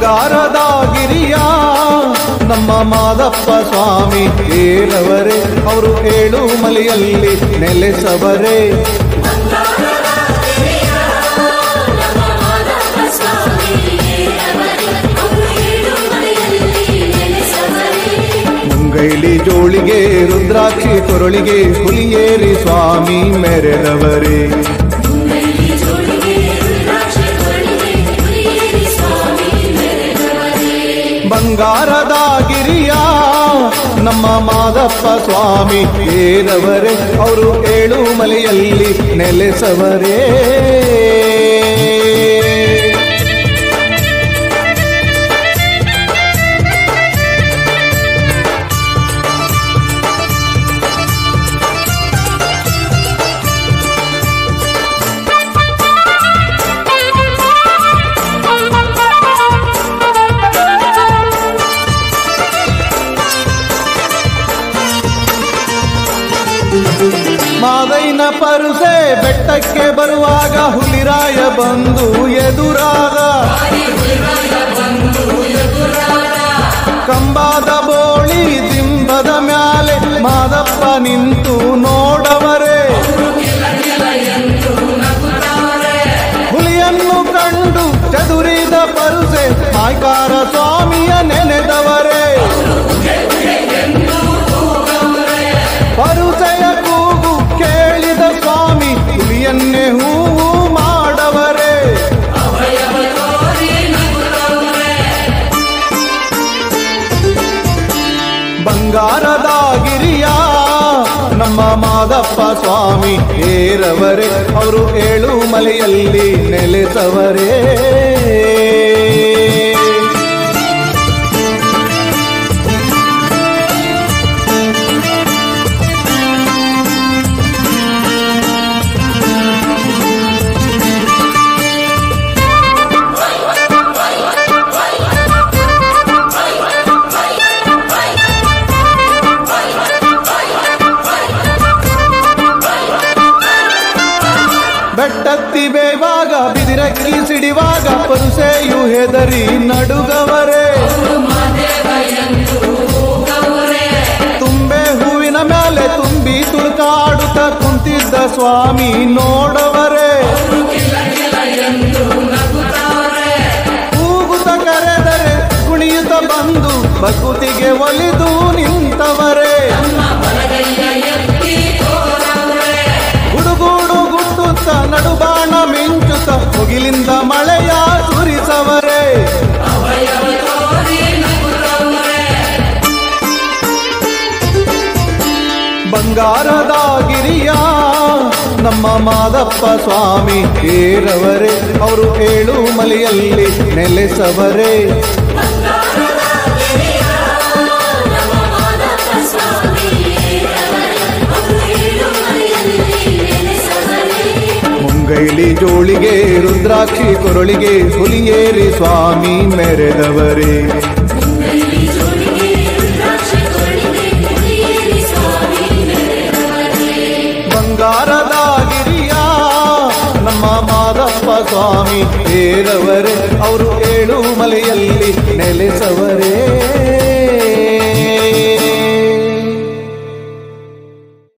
ಬಂಗಾರದ ಗಿರಿಯ ನಮ್ಮ ಮಾದಪ್ಪ ಸ್ವಾಮಿ ಏರವರೇ ಅವರು ಏಳು ಮಲೆಯಲ್ಲಿ ನೆಲೆಸವರೇ ಮುಂಗೈಲಿ ಜೋಳಿಗೆ ರುದ್ರಾಕ್ಷಿ ಕೊರಳಿಗೆ ಹುಲಿಯೇರಿ ಸ್ವಾಮಿ ಮೆರೆದವರೇ ಬಂಗಾರದ ಗಿರಿಯ ನಮ್ಮ ಮಾದಪ್ಪ ಸ್ವಾಮಿ ಏರವರೇ ಅವರು ಏಳು ಮಲೆಯಲ್ಲಿ ನೆಲೆಸವರೇ ಮಾದೈನ ಪರುಸೆ ಬೆಟ್ಟಕ್ಕೆ ಬರುವಾಗ ಹುಲಿರಾಯ ಬಂದು ಎದುರಾದ ಕಂಬಾದ ಬೋಳಿ ದಿಂಬದ ಮ್ಯಾಲೆ ಮಾದಪ್ಪ ನಿಂತು ನೋಡವರೇ ಹುಲಿಯನ್ನು ಕಂಡು ಚದುರಿದ ಪರುಸೆ ಮಾಯ್ಕಾರ ಸ್ವಾಮಿಯ ನೆನೆದವರೇ ಪರುಸೆಯ ಕೂಗು ಕೇಳಿದ ಸ್ವಾಮಿ ಹುಲಿಯನ್ನೇ ಹೂವು ಮಾಡವರೇ ಬಂಗಾರದ ಗಿರಿಯ ನಮ್ಮ ಮಾದಪ್ಪ ಸ್ವಾಮಿ ಏರವರೇ ಅವರು ಏಳು ಮಲೆಯಲ್ಲಿ ನೆಲೆಸವರೇ ಬೆಟ್ಟತ್ತಿ ಬೇವಾಗ ಬಿದಿರಕ್ಕಿ ಸಿಡಿವಾಗ ಪರುಸೆಯು ಹೆದರಿ ನಡುಗವರೇ ತುಂಬೆ ಹೂವಿನ ಮೇಲೆ ತುಂಬಿ ತುಳುಕಾಡುತ್ತ ಕುಂತಿದ್ದ ಸ್ವಾಮಿ ನೋಡವರೇ ಕೂಗುತ್ತ ಕರೆದರೆ ಕುಣಿಯುತ್ತ ಬಂದು ಬಕುತಿಗೆ ಒಲಿದು ನಿಂತವರೇ ಗುಡುಗುಡು ಗುಟ್ಟುತ್ತ ನಡುಬಾಣ ಮಿಂಚುತ್ತ ಮುಗಿಲಿಂದ ಮಳೆಯ ಸುರಿಸವರೇ ಬಂಗಾರದ ಗಿರಿಯ ನಮ್ಮ ಮಾದಪ್ಪ ಸ್ವಾಮಿ ಏರವರೇ ಅವರು ಏಳು ಮಲೆಯಲ್ಲಿ ನೆಲೆಸವರೇ ಮುಂಗೈಲಿ ಜೋಳಿಗೆ ರುದ್ರಾಕ್ಷಿ ಕೊರಳಿಗೆ ಹುಲಿಯೇರಿ ಸ್ವಾಮಿ ಮೆರೆದವರೇ ಬಂಗಾರದ ಗಿರಿಯ ನಮ್ಮ ಮಾದಪ್ಪ ಸ್ವಾಮಿ ಏರವರೇ ಅವರು ಏಳು ಮಲೆಯಲ್ಲಿ ನೆಲೆಸವರೇ